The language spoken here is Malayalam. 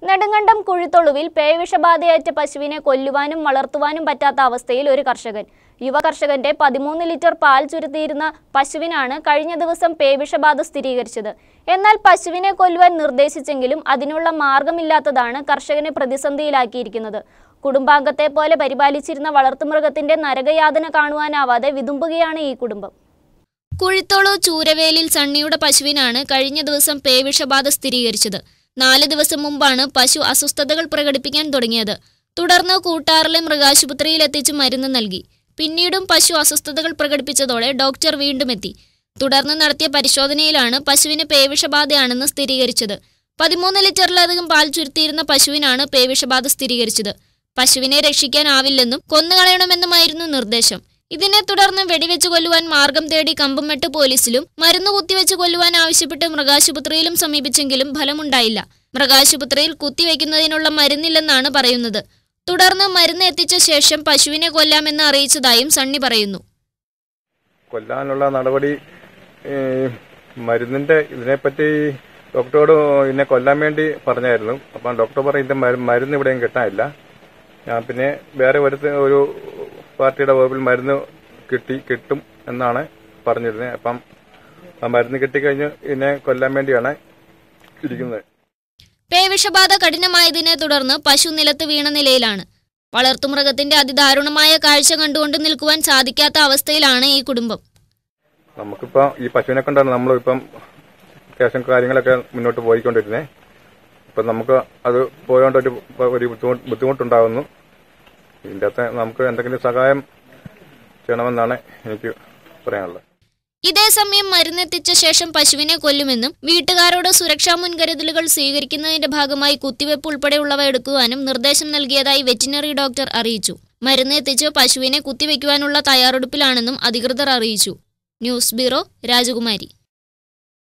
നെടുങ്കണ്ടം കുഴിത്തൊളുവിൽ പേവിഷബാധയേറ്റ പശുവിനെ കൊല്ലുവാനും വളർത്തുവാനും പറ്റാത്ത അവസ്ഥയിൽ ഒരു കർഷകൻ യുവ കർഷകന്റെ പതിമൂന്ന് ലിറ്റർ പാൽ ചുരുത്തിയിരുന്ന പശുവിനാണ് കഴിഞ്ഞ ദിവസം പേവിഷബാധ സ്ഥിരീകരിച്ചത് എന്നാൽ പശുവിനെ കൊല്ലുവാൻ നിർദ്ദേശിച്ചെങ്കിലും അതിനുള്ള മാർഗമില്ലാത്തതാണ് കർഷകനെ പ്രതിസന്ധിയിലാക്കിയിരിക്കുന്നത് കുടുംബാംഗത്തെ പോലെ പരിപാലിച്ചിരുന്ന വളർത്തുമൃഗത്തിന്റെ നരകയാതന കാണുവാനാവാതെ വിതുമ്പുകയാണ് ഈ കുടുംബം കുഴിത്തോളോ ചൂരവേലിൽ സണ്ണിയുടെ പശുവിനാണ് കഴിഞ്ഞ ദിവസം പേവിഷബാധ സ്ഥിരീകരിച്ചത് നാല് ദിവസം മുമ്പാണ് പശു അസ്വസ്ഥതകൾ പ്രകടിപ്പിക്കാൻ തുടങ്ങിയത് തുടർന്ന് കൂട്ടാറിലെ മൃഗാശുപത്രിയിൽ എത്തിച്ച് മരുന്ന് നൽകി പിന്നീടും പശു അസ്വസ്ഥതകൾ പ്രകടിപ്പിച്ചതോടെ ഡോക്ടർ വീണ്ടും എത്തി തുടർന്ന് നടത്തിയ പരിശോധനയിലാണ് പശുവിന് പേവിഷബാധയാണെന്ന് സ്ഥിരീകരിച്ചത് പതിമൂന്ന് ലിറ്ററിലധികം പാൽ ചുരുത്തിയിരുന്ന പശുവിനാണ് പേവിഷബാധ സ്ഥിരീകരിച്ചത് പശുവിനെ രക്ഷിക്കാനാവില്ലെന്നും കൊന്നുകളയണമെന്നുമായിരുന്നു നിർദ്ദേശം ഇതിനെ തുടർന്ന് വെടിവെച്ച് കൊല്ലുവാൻ മാർഗം തേടി കമ്പംമെട്ട് പോലീസിലും മരുന്ന് കുത്തിവെച്ച് കൊല്ലുവാൻ ആവശ്യപ്പെട്ട് മൃഗാശുപത്രിയിലും സമീപിച്ചെങ്കിലും ഫലമുണ്ടായില്ല മൃഗാശുപത്രിയിൽ കുത്തിവെക്കുന്നതിനുള്ള മരുന്നില്ലെന്നാണ് പറയുന്നത് തുടർന്ന് മരുന്ന് എത്തിച്ച ശേഷം പശുവിനെ കൊല്ലാമെന്ന് അറിയിച്ചതായും സണ്ണി പറയുന്നു കൊല്ലാനുള്ള നടപടി ഈ മരുന്നിന്റെ ഇതിനെപ്പറ്റി ഡോക്ടറോട് എന്നെ കൊല്ലാൻ വേണ്ടി പറഞ്ഞായിരുന്നു അപ്പം ഡോക്ടർ പറഞ്ഞു ഇതിന്റെ മരു- മരുന്ന് ഇവിടെയും കിട്ടാനില്ല ഞാൻ പിന്നെ വേറെ ഒരു ഒരു പാർട്ടിയുടെ വകുപ്പിൽ മരുന്ന് കിട്ടി കിട്ടും എന്നാണ് പറഞ്ഞിരുന്നത് അപ്പം ആ മരുന്ന് കിട്ടിക്കഴിഞ്ഞ് ഇതിനെ കൊല്ലാൻ വേണ്ടിയാണ് ഇരിക്കുന്നത് പേവിഷബാധ കഠിനമായതിനെ തുടർന്ന് പശു നിലത്ത് വീണ നിലയിലാണ് വളർത്തുമൃഗത്തിന്റെ അതിദാരുണമായ കാഴ്ച കണ്ടുകൊണ്ട് നിൽക്കുവാൻ സാധിക്കാത്ത അവസ്ഥയിലാണ് ഈ കുടുംബം നമുക്കിപ്പോൾ ഈ പശുവിനെ കൊണ്ടാണ് നമ്മളിപ്പം കേസും കാര്യങ്ങളൊക്കെ മുന്നോട്ട് പോയിക്കൊണ്ടിരുന്നത് ഇപ്പം നമുക്ക് അത് പോയോണ്ട് ഒരു ഒരു ബുദ്ധിമുട്ട് ബുദ്ധിമുട്ടുണ്ടാകുന്നു ഇതിൻ്റെ അകത്ത് നമുക്ക് എന്തെങ്കിലും സഹായം ചെയ്യണമെന്നാണ് എനിക്ക് പറയാനുള്ളത് ഇതേസമയം മരുന്നെത്തിച്ച ശേഷം പശുവിനെ കൊല്ലുമെന്നും വീട്ടുകാരോട് സുരക്ഷാ മുൻകരുതലുകൾ സ്വീകരിക്കുന്നതിന്റെ ഭാഗമായി കുത്തിവെപ്പ് ഉൾപ്പെടെയുള്ളവ എടുക്കുവാനും നിർദ്ദേശം നൽകിയതായി വെറ്റിനറി ഡോക്ടർ അറിയിച്ചു മരുന്ന് എത്തിച്ച് പശുവിനെ കുത്തിവെക്കുവാനുള്ള തയ്യാറെടുപ്പിലാണെന്നും അധികൃതർ അറിയിച്ചു ന്യൂസ് ബ്യൂറോ രാജകുമാരി